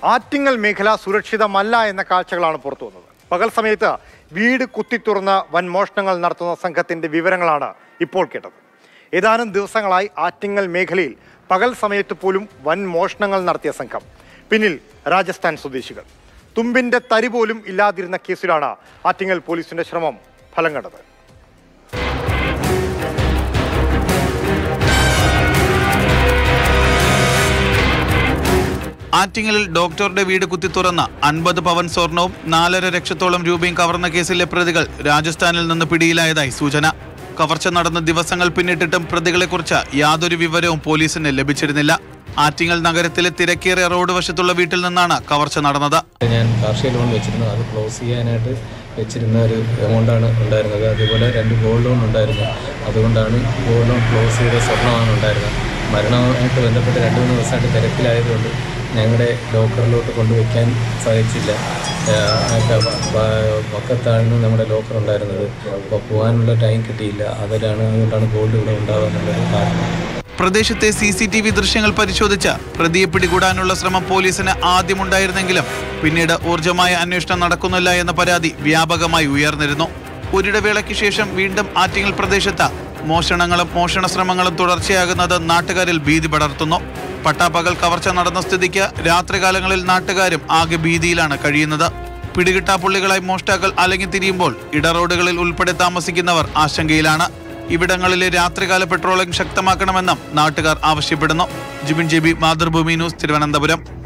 ആറ്റിങ്ങൽ മേഖല സുരക്ഷിതമല്ല എന്ന കാഴ്ചകളാണ് പുറത്തു വന്നത് പകൽ സമയത്ത് വീട് കുത്തിത്തുറന്ന് വൻ മോഷണങ്ങൾ നടത്തുന്ന സംഘത്തിന്റെ വിവരങ്ങളാണ് ഇപ്പോൾ കേട്ടത് ഏതാനും ദിവസങ്ങളായി ആറ്റിങ്ങൽ മേഖലയിൽ പകൽ സമയത്ത് പോലും വൻ മോഷണങ്ങൾ നടത്തിയ സംഘം പിന്നിൽ രാജസ്ഥാൻ സ്വദേശികൾ തുമ്പിന്റെ തരി പോലും ഇല്ലാതിരുന്ന കേസിലാണ് ആറ്റിങ്ങൽ പോലീസിന്റെ ശ്രമം ഫലം കണ്ടത് ആറ്റിങ്ങലിൽ ഡോക്ടറുടെ വീട് കുത്തിത്തുറന്ന അൻപത് പവൻ സ്വർണവും നാലര ലക്ഷത്തോളം രൂപയും കവർന്ന കേസിലെ പ്രതികൾ രാജസ്ഥാനിൽ നിന്ന് പിടിയിലായതായി സൂചന കവർച്ച നടന്ന ദിവസങ്ങൾ പിന്നിട്ടിട്ടും പ്രതികളെക്കുറിച്ച് യാതൊരു വിവരവും പോലീസിന് ലഭിച്ചിരുന്നില്ല ആറ്റിങ്ങൽ നഗരത്തിലെ തിരക്കേറിയ റോഡ് വശത്തുള്ള വീട്ടിൽ നിന്നാണ് കവർച്ച നടന്നത് ഞാൻ കാർഷിക ലോൺ വെച്ചിരുന്നു അത് ക്ലോസ് ചെയ്യാനായിട്ട് വെച്ചിരുന്ന ഒരു എമൗണ്ടാണ് ഉണ്ടായിരുന്നത് അതുപോലെ രണ്ട് ഗോൾഡ് ലോൺ ഉണ്ടായിരുന്നു അതുകൊണ്ടാണ് ഗോൾഡ് ലോൺ ക്ലോസ് ചെയ്ത സ്വർണ്ണമാണ് ഉണ്ടായിരുന്നത് മരണവുമായിട്ട് ബന്ധപ്പെട്ട് രണ്ട് മൂന്ന് ദിവസമായിട്ട് തിരക്കിലായതുകൊണ്ട് ഞങ്ങളുടെ ലോക്കറിലോട്ട് കൊണ്ടുവയ്ക്കാൻ സാധിച്ചില്ല പക്കത്താണ് നമ്മുടെ ലോക്കർ ഉണ്ടായിരുന്നത് അപ്പോൾ പോകാനുള്ള ടൈം കിട്ടിയില്ല അതിലാണ് അതുകൊണ്ടാണ് ഗോൾഡ് ഇവിടെ ഉണ്ടാകാനുള്ളൊരു കാരണം പ്രദേശത്തെ സി സി ടി വി ദൃശ്യങ്ങൾ പരിശോധിച്ച് പ്രതിയെ പിടികൂടാനുള്ള ശ്രമം പോലീസിന് ആദ്യമുണ്ടായിരുന്നെങ്കിലും പിന്നീട് ഊർജമായ അന്വേഷണം നടക്കുന്നില്ല എന്ന പരാതി വ്യാപകമായി ഉയർന്നിരുന്നു ഒരിടവേളയ്ക്ക് ശേഷം വീണ്ടും ആറ്റിങ്ങൽ പ്രദേശത്ത് മോഷണങ്ങളും മോഷണ ശ്രമങ്ങളും തുടർച്ചയാകുന്നത് നാട്ടുകാരിൽ ഭീതി പടർത്തുന്നു പട്ടാപ്പകൽ കവർച്ച നടന്ന സ്ഥിതിക്ക് രാത്രികാലങ്ങളിൽ നാട്ടുകാരും ആകെ ഭീതിയിലാണ് കഴിയുന്നത് പിടികിട്ടാപ്പുള്ളികളായി മോഷ്ടാക്കൾ അലങ്ങി തിരിയുമ്പോൾ ഇടറോഡുകളിൽ ഉൾപ്പെടെ താമസിക്കുന്നവർ ആശങ്കയിലാണ് ഇവിടങ്ങളിലെ രാത്രികാല പെട്രോളിംഗ് ശക്തമാക്കണമെന്നും നാട്ടുകാർ ആവശ്യപ്പെടുന്നു ജിബിൻ ജെബി മാതൃഭൂമി ന്യൂസ് തിരുവനന്തപുരം